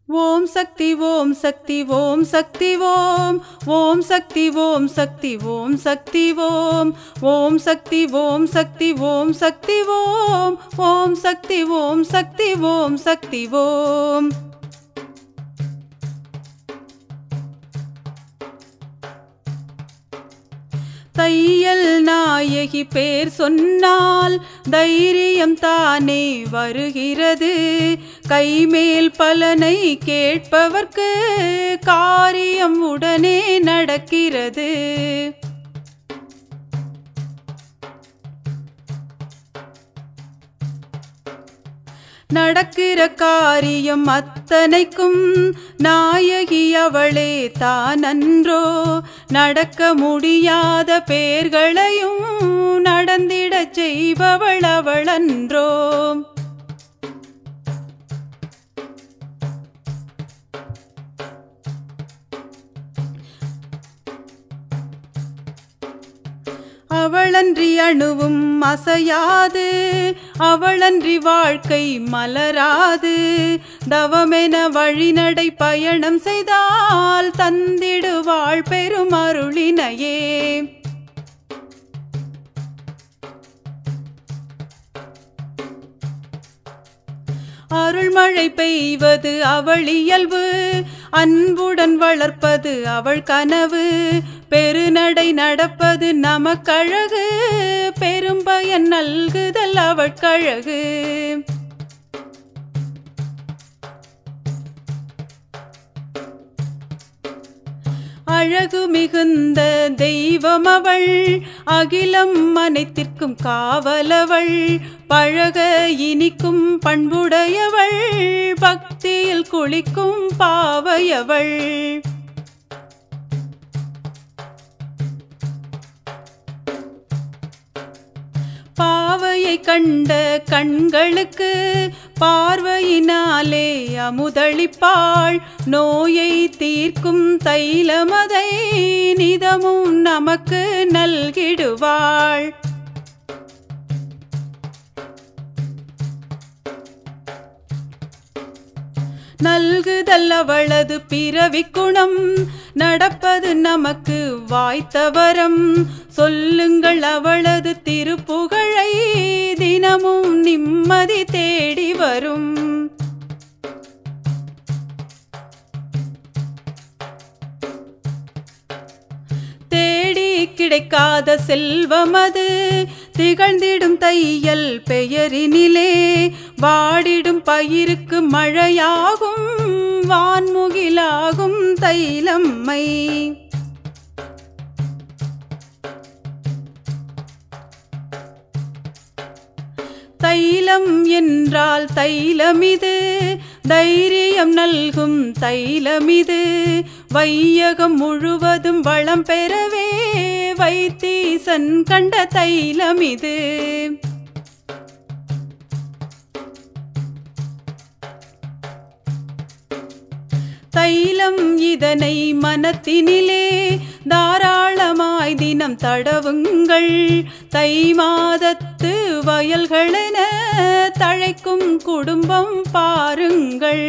ஓம் சக்தி ஓம் சக்தி ஓம் சக்தி ஓம் ஓம் சக்தி ஓம் சக்தி ஓம் சக்தி ஓம் ஓம் சக்தி ஓம் சக்தி ஓம் சக்தி ஓம் ஓம் சக்தி ஓம் சக்தி ஓம் சக்தி ஓம் தையல் நாயகி பேர் சொன்னால் தைரியம் தானே வருகிறது கைமேல் பலனை கேட்பவர்க்கு காரியம் உடனே நடக்கிறது நடக்கிற காரியம் அத்தனைக்கும் நாயகி அவளே தானன்றோ நடக்க முடியாத பேர்களையும் நடந்திடச் செய்பவள் அவளன்றோ அவளன்றி அணுவும் அசையாது அவளன்றி வாழ்க்கை மலராது தவமென வழிநடை பயணம் செய்தால் தந்திடுவாள் பெரும் அருளினையே அருள்மழை பெய்வது அவள் இயல்பு அன்புடன் வளர்ப்பது அவள் கனவு பெருநடை நடப்பது நமக்கழகு பெரும்பயன் நல்குதல் அவள் கழகு அழகு மிகுந்த தெய்வம் அவள் அகிலம் அனைத்திற்கும் காவலவள் பழக இனிக்கும் பண்புடையவள் பக்தியில் குளிக்கும் பாவையவள் பாவையை கண்ட கண்களுக்கு பார்வையினாலே அமுதளிப்பாள் நோயை தீர்க்கும் தைலமதை நிதமும் நமக்கு நல்கிடுவாள் நல்குதல் அவளது பிறவி குணம் நடப்பது நமக்கு வாய்த்தவரம் சொல்லுங்கள் அவளது திருப்புகழை தினமும் நிம்மதி தேடி வரும் தேடி கிடைக்காத செல்வமது திகழ்ந்திடும் தையல் பெயரினிலே வாடிடும் பயிருக்கு மழையாகும் வான்முகிலாகும் தைலம்மை தைலம் என்றால் தைலமிது தைரியம் நல்கும் தைலமிது வையகம் முழுவதும் வளம் பெறவே வைத்தீசன் கண்ட தைலமிது தைலம் இதனை மனத்தினிலே தாராளமாய் தினம் தடவுங்கள் தை மாதத்து வயல்களென தழைக்கும் குடும்பம் பாருங்கள்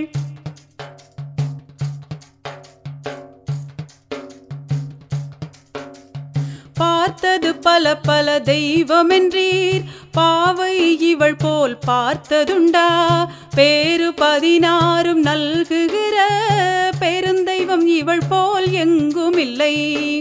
பார்த்தது பல பல தெய்வமென்றீர் பாவை இவள் போல் பார்த்ததுண்டா பேரு பதினாறும் நல்குகிற பெருந்தெய்வம் இவள் போல் எங்கும் இல்லை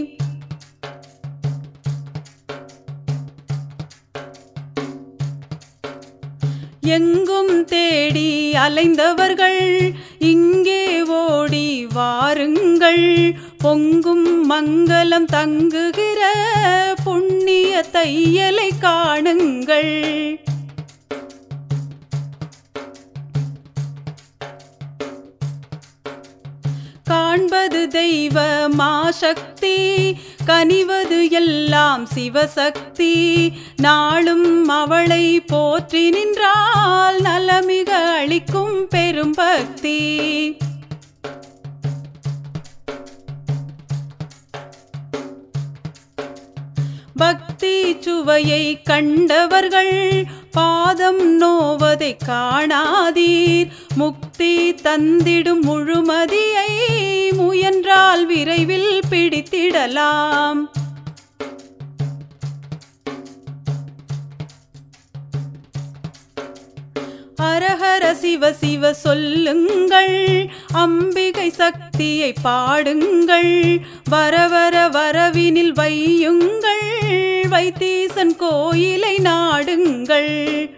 எங்கும் தேடி அலைந்தவர்கள் இங்கே ஓடி வாருங்கள் பொங்கும் மங்களம் தங்குகிற புண்ணிய தையலை காணுங்கள் காண்பது தெய்வ மாசக்தி கனிவது எல்லாம் சிவசக்தி நாளும் அவளை போற்றி நின்றால் நலமிக அளிக்கும் பெரும் பக்தி பக்தி சுவையை கண்டவர்கள் பாதம் நோவதை காணாதீர் முக்தி தந்திடும் முழுமதியை முயன்றால் விரைவில் பிடித்திடலாம் அரஹர சிவ சிவ சொல்லுங்கள் அம்பிகை சக்தியை பாடுங்கள் வர வர வரவினில் வையுங்கள் வைத்தீசன் கோயிலை நாடுங்கள்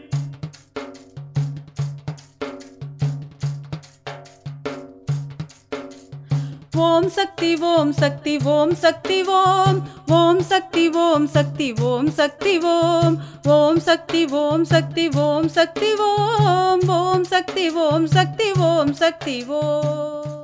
ஓம் சக்தி ஓம் சக்தி ஓம் சக்தி ஓம் ஓம் சக்தி ஓம் சக்தி ஓம் சக்தி ஓம் ஓம் சக்தி ஓம் சக்தி ஓம் சக்தி ஓம் ஓம் சக்தி ஓம் சக்தி ஓம் சக்தி ஓம்